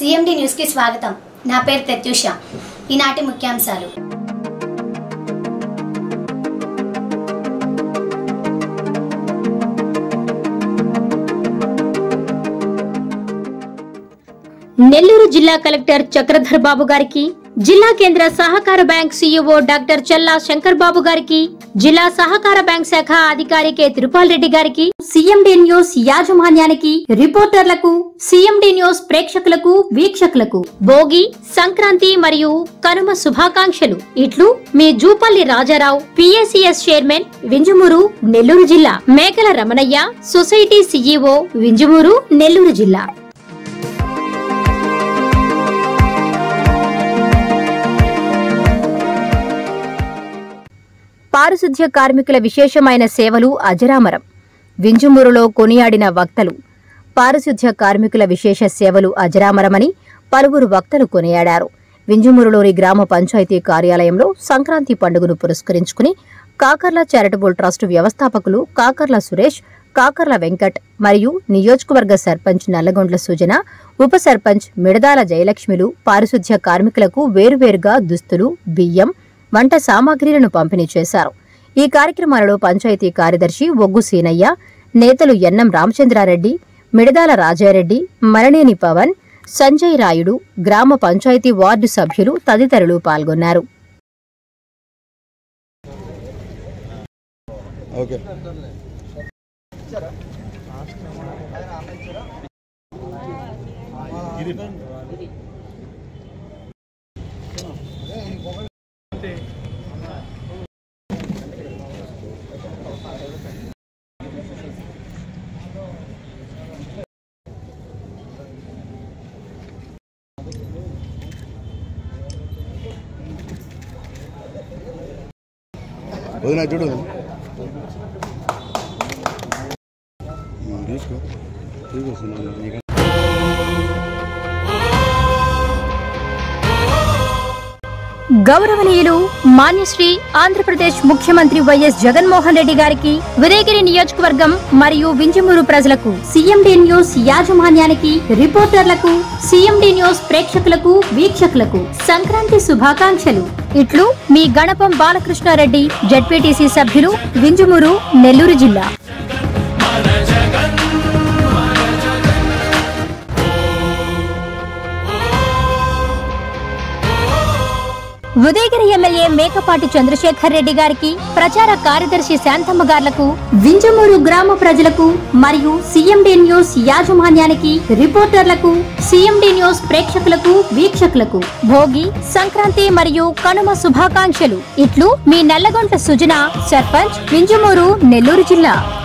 CMD న్యూస్కి స్వాగతం నా పేరు ప్రత్యూష ఈనాటి ముఖ్యాంశాలు నెల్లూరు జిల్లా కలెక్టర్ చక్రధర్ బాబు గారికి జిల్లా కేంద్ర సహకార bank CEO doctor Challa Shankar Babu గారికి జిల్లా సహకార బ్యాంక్ శాఖ అధికారి కె తిరుపాల్ రెడ్డి గారికి సీఎండి న్యూస్ యాజమాన్యానికి రిపోర్టర్లకు సీఎండి న్యూస్ ప్రేక్షకులకు వీక్షకులకు భోగి సంక్రాంతి మరియు కనుమ శుభాకాంక్షలు ఇట్లు మీ జూపల్లి రాజారావు పిఎస్సిఎస్ చైర్మన్ వింజమూరు నెల్లూరు జిల్లా మేకల రమణయ్య సొసైటీ సీఈఓ వింజమూరు నెల్లూరు జిల్లా పారిశుధ్య కార్మికుల విశేషమైన సేవలు అజరామరం వింజమూరులో కొనియాడిన వక్తలు పారిశుధ్య కార్మికుల విశేష సేవలు అజరామరమని పలువురు వక్తలు కొనియాడారు వింజమూరులోని గ్రామ పంచాయతీ కార్యాలయంలో సంక్రాంతి పండుగను పురస్కరించుకుని కాకర్ల చారిటబుల్ ట్రస్ట్ వ్యవస్థాపకులు కాకర్ల సురేష్ కాకర్ల వెంకట్ మరియు నియోజకవర్గ సర్పంచ్ నల్లగొండ్ల సుజన ఉప సర్పంచ్ మిడదాల జయలక్ష్మిలు పారిశుధ్య కార్మికులకు వేరువేరుగా దుస్తులు బియ్యం వంట సామాగ్రిలను పంపిణీ చేశారు ఈ కార్యక్రమాలలో పంచాయతీ కార్యదర్శి ఒగ్గు సీనయ్య నేతలు ఎన్నం రామచంద్రారెడ్డి మిడదాల రాజారెడ్డి మరణేని పవన్ సంజయ్ రాయుడు గ్రామ పంచాయతీ వార్డు సభ్యులు తదితరులు పాల్గొన్నారు ఓకే వదినా చూడు తీసుకో తీసుకొస్తున్నాను నీకు గౌరవనీయులు మాన్యశ్రీ ఆంధ్రప్రదేశ్ ముఖ్యమంత్రి వైఎస్ జగన్మోహన్ రెడ్డి గారికి ఉదయగిరి నియోజకవర్గం మరియు వింజమూరు ప్రజలకు సీఎండి న్యూస్ యాజమాన్యానికి రిపోర్టర్లకు సీఎండి న్యూస్ ప్రేక్షకులకు వీక్షకులకు సంక్రాంతి శుభాకాంక్షలు ఇట్లు మీ గణపం బాలకృష్ణారెడ్డి జడ్పీటీసీ సభ్యులు వింజమూరు నెల్లూరు జిల్లా ఉదయగిరి ఎమ్మెల్యే మేకపాటి చంద్రశేఖర్ రెడ్డి గారికి ప్రచార కార్యదర్శి శాంతమ్మ గార్లకు వింజమూరు గ్రామ ప్రజలకు మరియు సీఎండి న్యూస్ యాజమాన్యానికి రిపోర్టర్లకు సీఎండి న్యూస్ ప్రేక్షకులకు వీక్షకులకు భోగి సంక్రాంతి మరియు కనుమ శుభాకాంక్షలు ఇట్లు మీ నల్లగొంట సుజన సర్పంచ్ వింజమూరు నెల్లూరు జిల్లా